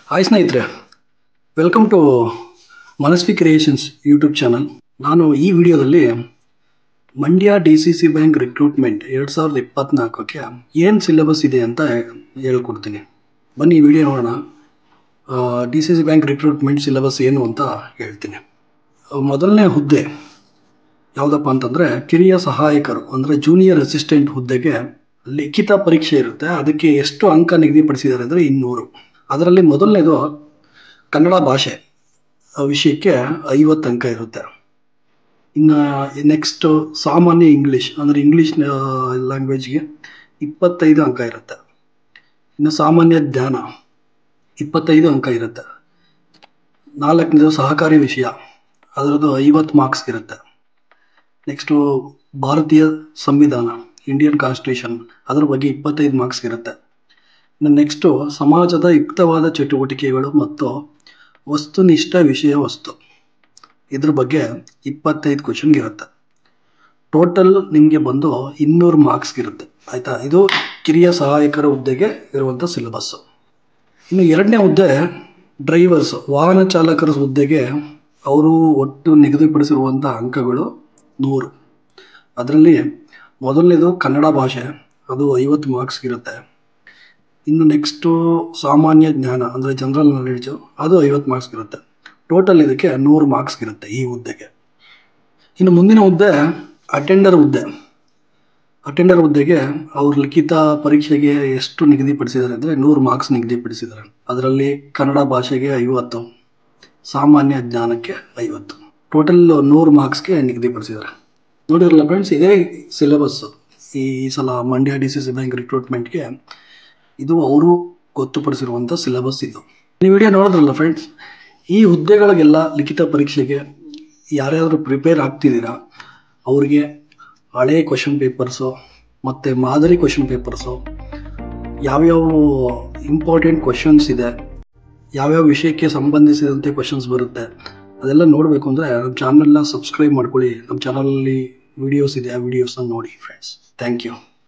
hi ಸ್ನೇಹಿತರೆ welcome to Manasvi creations YouTube channel ನಾನು ಈ ವಿಡಿಯೋದಲ್ಲಿ Mandya D C C bank recruitment ಎರಡು ಸಾವಿರದ ಇಪ್ಪತ್ನಾಲ್ಕಕ್ಕೆ ಏನು ಸಿಲೆಬಸ್ ಇದೆ ಅಂತ ಹೇಳ್ಕೊಡ್ತೀನಿ ಬನ್ನಿ ಈ ವಿಡಿಯೋ ನೋಡೋಣ D C C bank recruitment syllabus ಏನು ಅಂತ ಹೇಳ್ತೀನಿ ಮೊದಲನೇ ಹುದ್ದೆ ಯಾವುದಪ್ಪ ಅಂತಂದರೆ ಕಿರಿಯ ಸಹಾಯಕರು ಅಂದರೆ ಜೂನಿಯರ್ ಅಸಿಸ್ಟೆಂಟ್ ಹುದ್ದೆಗೆ ಲಿಖಿತ ಪರೀಕ್ಷೆ ಇರುತ್ತೆ ಅದಕ್ಕೆ ಎಷ್ಟು ಅಂಕ ನಿಗದಿಪಡಿಸಿದ್ದಾರೆ ಅಂದರೆ ಇನ್ನೂರು ಅದರಲ್ಲಿ ಮೊದಲನೇದು ಕನ್ನಡ ಭಾಷೆ ಆ ವಿಷಯಕ್ಕೆ ಐವತ್ತು ಅಂಕ ಇರುತ್ತೆ ಇನ್ನು ನೆಕ್ಸ್ಟ್ ಸಾಮಾನ್ಯ ಇಂಗ್ಲೀಷ್ ಅಂದರೆ ಇಂಗ್ಲೀಷ್ ಲ್ಯಾಂಗ್ವೇಜ್ಗೆ ಇಪ್ಪತ್ತೈದು ಅಂಕ ಇರುತ್ತೆ ಇನ್ನು ಸಾಮಾನ್ಯ ಜ್ಞಾನ ಇಪ್ಪತ್ತೈದು ಅಂಕ ಇರುತ್ತೆ ನಾಲ್ಕನೇದು ಸಹಕಾರಿ ವಿಷಯ ಅದರದ್ದು ಐವತ್ತು ಮಾರ್ಕ್ಸ್ ಇರುತ್ತೆ ನೆಕ್ಸ್ಟು ಭಾರತೀಯ ಸಂವಿಧಾನ ಇಂಡಿಯನ್ ಕಾನ್ಸ್ಟಿಟ್ಯೂಷನ್ ಅದ್ರ ಬಗ್ಗೆ ಇಪ್ಪತ್ತೈದು ಮಾರ್ಕ್ಸ್ ಇರುತ್ತೆ ಇನ್ನು ನೆಕ್ಸ್ಟು ಸಮಾಜದ ಯುಕ್ತವಾದ ಚಟುವಟಿಕೆಗಳು ಮತ್ತು ವಸ್ತುನಿಷ್ಠ ವಿಷಯ ವಸ್ತು ಇದ್ರ ಬಗ್ಗೆ ಇಪ್ಪತ್ತೈದು ಕ್ವಶನ್ ಇರುತ್ತೆ ಟೋಟಲ್ ನಿಮಗೆ ಬಂದು ಇನ್ನೂರು ಮಾರ್ಕ್ಸ್ ಇರುತ್ತೆ ಆಯಿತಾ ಇದು ಕಿರಿಯ ಸಹಾಯಕರ ಹುದ್ದೆಗೆ ಇರುವಂಥ ಸಿಲೆಬಸ್ಸು ಇನ್ನು ಎರಡನೇ ಹುದ್ದೆ ಡ್ರೈವರ್ಸ್ ವಾಹನ ಚಾಲಕರ ಹುದ್ದೆಗೆ ಅವರು ಒಟ್ಟು ನಿಗದಿಪಡಿಸಿರುವಂಥ ಅಂಕಗಳು ನೂರು ಅದರಲ್ಲಿ ಮೊದಲನೇದು ಕನ್ನಡ ಭಾಷೆ ಅದು ಐವತ್ತು ಮಾರ್ಕ್ಸ್ ಇರುತ್ತೆ ಇನ್ನು ನೆಕ್ಸ್ಟು ಸಾಮಾನ್ಯ ಜ್ಞಾನ ಅಂದರೆ ಜನರಲ್ ನಾಲೆಡ್ಜು ಅದು ಐವತ್ತು ಮಾರ್ಕ್ಸ್ ಇರುತ್ತೆ ಟೋಟಲ್ ಇದಕ್ಕೆ ನೂರು ಮಾರ್ಕ್ಸ್ ಇರುತ್ತೆ ಈ ಹುದ್ದೆಗೆ ಇನ್ನು ಮುಂದಿನ ಹುದ್ದೆ ಅಟೆಂಡರ್ ಹುದ್ದೆ ಅಟೆಂಡರ್ ಹುದ್ದೆಗೆ ಅವ್ರ ಲಿಖಿತ ಪರೀಕ್ಷೆಗೆ ಎಷ್ಟು ನಿಗದಿಪಡಿಸಿದ್ದಾರೆ ಅಂದರೆ ನೂರು ಮಾರ್ಕ್ಸ್ ನಿಗದಿಪಡಿಸಿದ್ದಾರೆ ಅದರಲ್ಲಿ ಕನ್ನಡ ಭಾಷೆಗೆ ಐವತ್ತು ಸಾಮಾನ್ಯ ಜ್ಞಾನಕ್ಕೆ ಐವತ್ತು ಟೋಟಲ್ ನೂರು ಮಾರ್ಕ್ಸ್ಗೆ ನಿಗದಿಪಡಿಸಿದ್ದಾರೆ ನೋಡಿರಲ್ಲ ಫ್ರೆಂಡ್ಸ್ ಇದೇ ಸಿಲೆಬಸ್ಸು ಈ ಸಲ Mandya D C C bank ರಿಕ್ರೂಟ್ಮೆಂಟ್ಗೆ ಇದು ಅವರು ಗೊತ್ತುಪಡಿಸಿರುವಂಥ ಸಿಲೆಬಸ್ ಇದು ನೀವು ವಿಡಿಯೋ ನೋಡಿದ್ರಲ್ಲ ಫ್ರೆಂಡ್ಸ್ ಈ ಹುದ್ದೆಗಳಿಗೆಲ್ಲ ಲಿಖಿತ ಪರೀಕ್ಷೆಗೆ ಯಾರ್ಯಾರು ಪ್ರಿಪೇರ್ ಆಗ್ತಿದ್ದೀರಾ ಅವ್ರಿಗೆ ಹಳೆ ಕ್ವಶನ್ ಪೇಪರ್ಸು ಮತ್ತು ಮಾದರಿ ಕ್ವಶನ್ ಪೇಪರ್ಸು ಯಾವ್ಯಾವ ಇಂಪಾರ್ಟೆಂಟ್ ಕ್ವಶನ್ಸ್ ಇದೆ ಯಾವ್ಯಾವ ವಿಷಯಕ್ಕೆ ಸಂಬಂಧಿಸಿದಂತೆ ಕ್ವಶನ್ಸ್ ಬರುತ್ತೆ ಅದೆಲ್ಲ ನೋಡಬೇಕು ಅಂದರೆ ನಮ್ಮ ಚಾನಲ್ನ ಸಬ್ಸ್ಕ್ರೈಬ್ ಮಾಡ್ಕೊಳ್ಳಿ ನಮ್ಮ ಚಾನಲಲ್ಲಿ ವಿಡಿಯೋಸ್ ಇದೆ ಆ ವಿಡಿಯೋಸ್ನ ನೋಡಿ ಫ್ರೆಂಡ್ಸ್ ಥ್ಯಾಂಕ್ ಯು